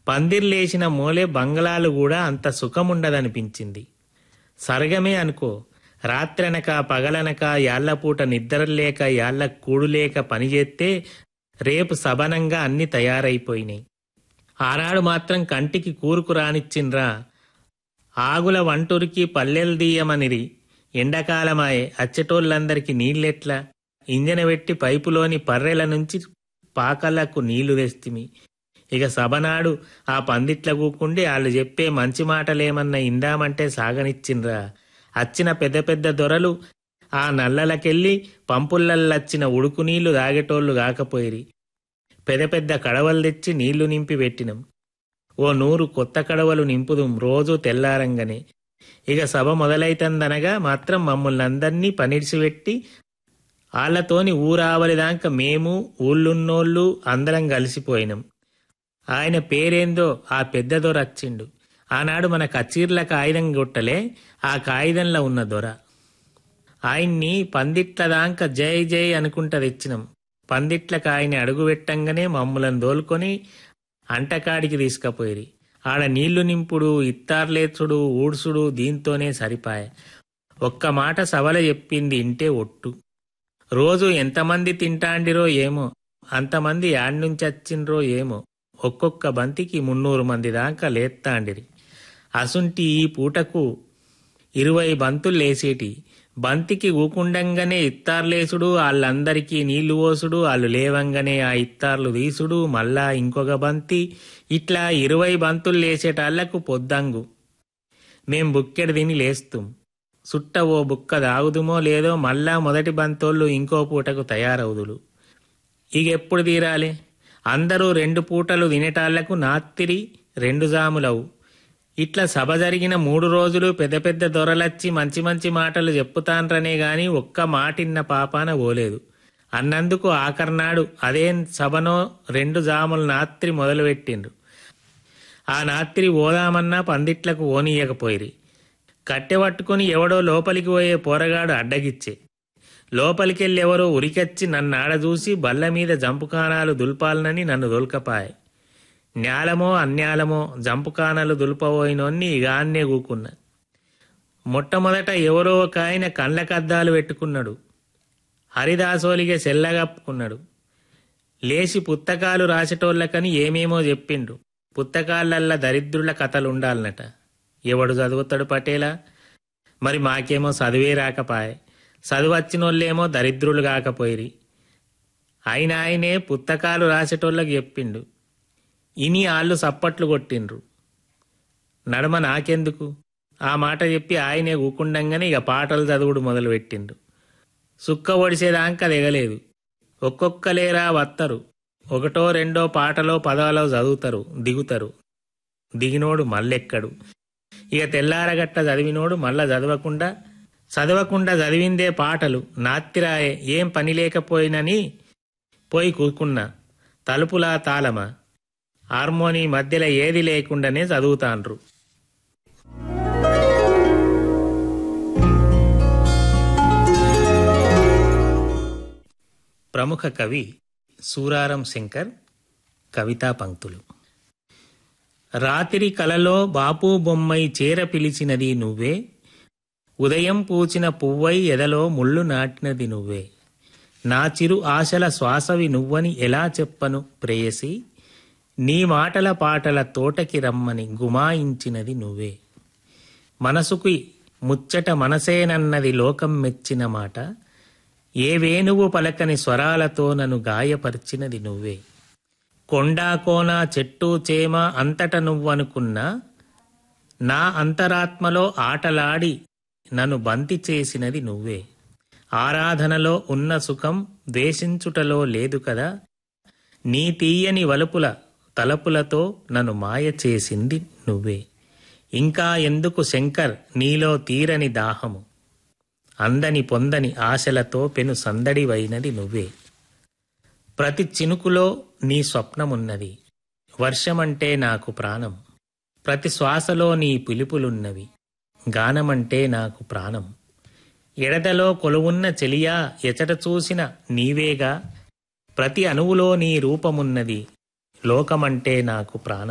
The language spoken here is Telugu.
పందిర్లేసిన మూలే బంగ్లాలు కూడా అంత సుఖముండదనిపించింది సరగమే అనుకో రాత్రనక పగలనక యాళ్లపూట నిద్రలేక యాళ్ల కూడులేక పనిచేస్తే రేపు సబనంగా అన్ని తయారైపోయినాయి ఆనాడు మాత్రం కంటికి కూరుకు రానిచ్చిండ్రా ఆగుల వంటూరికి పల్లెలు దీయమనిరి ఎండాకాలమాయే అచ్చటోళ్ళందరికీ నీళ్ళెట్లా ఇంజన పెట్టి పైపులోని పర్రెల నుంచి పాకలకు నీళ్లు తెస్తిమి ఇక సభనాడు ఆ పందిట్ల కూకుండి వాళ్ళు చెప్పే మంచి మాటలేమన్నా ఇందామంటే సాగనిచ్చిండ్రా అచ్చిన పెద్ద పెద్ద దొరలు ఆ నల్లలకెళ్ళి పంపులల్లొచ్చిన ఉడుకు నీళ్లు తాగేటోళ్లు కాకపోయిరి పెద్ద పెద్ద కడవలు తెచ్చి నీళ్లు నింపి పెట్టినం ఓ నూరు కొత్త కడవలు నింపుదుం రోజూ తెల్లారంగనే ఇక సభ మొదలైతందనగా మాత్రం మమ్మల్ని అందర్నీ పనిడిసిపెట్టి ఆళ్లతోని ఊరావలిదాకా మేము ఊళ్ళున్నోళ్ళు అందరం కలిసిపోయినాం ఆయన పేరేందో ఆ పెద్ద దొర వచ్చిండు ఆనాడు మన కచీర్ల కాగితం కొట్టలే ఆ కాగితంలో ఉన్న దొర ఆయన్ని పందిట్ల దాకా జై జై అనుకుంటా తెచ్చినాం పందిట్లకు ఆయన అడుగు పెట్టంగానే మమ్ములను దోలుకొని అంటకాడికి తీసుకపోయిరి ఆడ నీళ్లు నింపుడు ఇత్తార్లేచుడు ఊడ్సుడు దీంతోనే సరిపాయ ఒక్క మాట సవల చెప్పింది ఇంటే ఒట్టు రోజు ఎంతమంది తింటాండిరో ఏమో అంతమంది యాడ్నుంచొచ్చిండ్రో ఏమో ఒక్కొక్క బంతికి మున్నూరు మంది దాకా లేత్తాండిరి అసుంటి ఈ పూటకు ఇరవై బంతులు లేసేటి బంతికి ఊకుండంగానే ఇత్తార్లేసుడు వాళ్ళందరికీ నీళ్లు పోసుడు వాళ్ళు లేవంగానే ఆ ఇత్తార్లు తీసుడు మళ్ళా ఇంకొక బంతి ఇట్లా ఇరవై బంతులు లేసేటాళ్లకు పొద్దంగు మేం బుక్కెడు తిని లేస్తుం సుట్ట ఓ బుక్క దాగుదుమో లేదో మళ్ళా మొదటి బంతోళ్ళు ఇంకో పూటకు తయారవుదులు ఇక ఎప్పుడు తీరాలి అందరూ రెండు పూటలు తినేటాళ్లకు నాత్తిరి రెండు జాములవు ఇట్లా సభ జరిగిన మూడు రోజులు పెద్ద పెద్ద దొరలచ్చి మంచి మంచి మాటలు చెప్పుతాన్రనే గాని ఒక్క మాటిన్న పాపాన పోలేదు అన్నందుకు ఆఖర్నాడు అదేం సభనో రెండు జాములు నాత్రి మొదలుపెట్టిండ్రు ఆ నాత్రి ఓదామన్నా పందిట్లకు ఓనీయకపోయిరి కట్టె పట్టుకుని ఎవడో లోపలికి పోయే పోరగాడు అడ్డగిచ్చే లోపలికెళ్ళి ఎవరో ఉరికచ్చి నన్ను ఆడ చూసి బల్ల మీద జంపుకానాలు దుల్పాలనని నన్ను దొల్కపాయే న్యాలమో అన్యాలమో జంపుకానలు దులుపబోయినోన్ని ఇగాన్నే కూకున్నా మొట్టమొదట ఎవరో ఒక ఆయన కండ్లకద్దాలు పెట్టుకున్నాడు హరిదాసోలిగే సెల్లగప్పుకున్నాడు లేచి పుస్తకాలు రాసేటోళ్ళకని ఏమేమో చెప్పిండు పుస్తకాలల్లా దరిద్రుల కథలుండాలనట ఎవడు చదువుతాడు పటేలా మరి మాకేమో చదివే రాకపాయే చదువచ్చినోళ్ళేమో దరిద్రులు కాకపోయిరి ఆయన ఆయనే పుస్తకాలు రాసేటోళ్ళకి చెప్పిండు ఇని ఆళ్ళు సప్పట్లు కొట్టిండ్రు నడమ నాకెందుకు ఆ మాట చెప్పి ఆయనే ఊకుండంగానే ఇక పాటలు చదువుడు మొదలుపెట్టిండ్రు సుక్క ఒడిసేదాకా దిగలేదు ఒక్కొక్కలేరా వత్తరు ఒకటో రెండో పాటలో పదాలో చదువుతారు దిగుతారు దిగినోడు మల్లెక్కడు ఇక తెల్లారగట్ట చదివినోడు మళ్ళా చదవకుండా చదవకుండా చదివిందే పాటలు నాత్తిరాయే ఏం పని లేకపోయినని పోయి కూకున్నా తలుపులా తాళమా హార్మోని మధ్యలో ఏది లేకుండానే చదువుతాండ్రు ప్రముఖ కవి సూరారం శంకర్ కవితా పంక్తులు రాత్రి కలలో బాపు బొమ్మై చేర పిలిచినది నువ్వే ఉదయం పూచిన పువ్వై ఎదలో ముళ్ళు నాటినది నువ్వే నా చిరు ఆశల శ్వాసవి నువ్వని ఎలా చెప్పను ప్రేయసి నీ మాటల పాటల తోటకి రమ్మని గుమాయించినది నువ్వే మనసుకి ముచ్చట మనసేనన్నది లోకం మెచ్చిన మాట ఏ వేణువు పలకని స్వరాలతో నన్ను గాయపరిచినది నువ్వే కొండా కోన చెట్టు చేమ అంతట నువ్వనుకున్నా నా అంతరాత్మలో ఆటలాడి నన్ను బంతి చేసినది నువ్వే ఆరాధనలో ఉన్న సుఖం ద్వేషించుటలో లేదు కదా నీ తీయని వలుపుల తలపులతో నన్ను మాయ చేసింది నువ్వే ఇంకా ఎందుకు శంకర్ నీలో తీరని దాహము అందని పొందని ఆశలతో పెను సందడివైనది నువ్వే ప్రతి చినుకులో నీ స్వప్నమున్నది వర్షమంటే నాకు ప్రాణం ప్రతి శ్వాసలో నీ పిలుపులున్నవి గానమంటే నాకు ప్రాణం ఎడదలో కొలువున్న చెలియా ఎచట చూసిన నీవేగా ప్రతి అణువులో నీ రూపమున్నది లోకమంటే నాకు ప్రాణం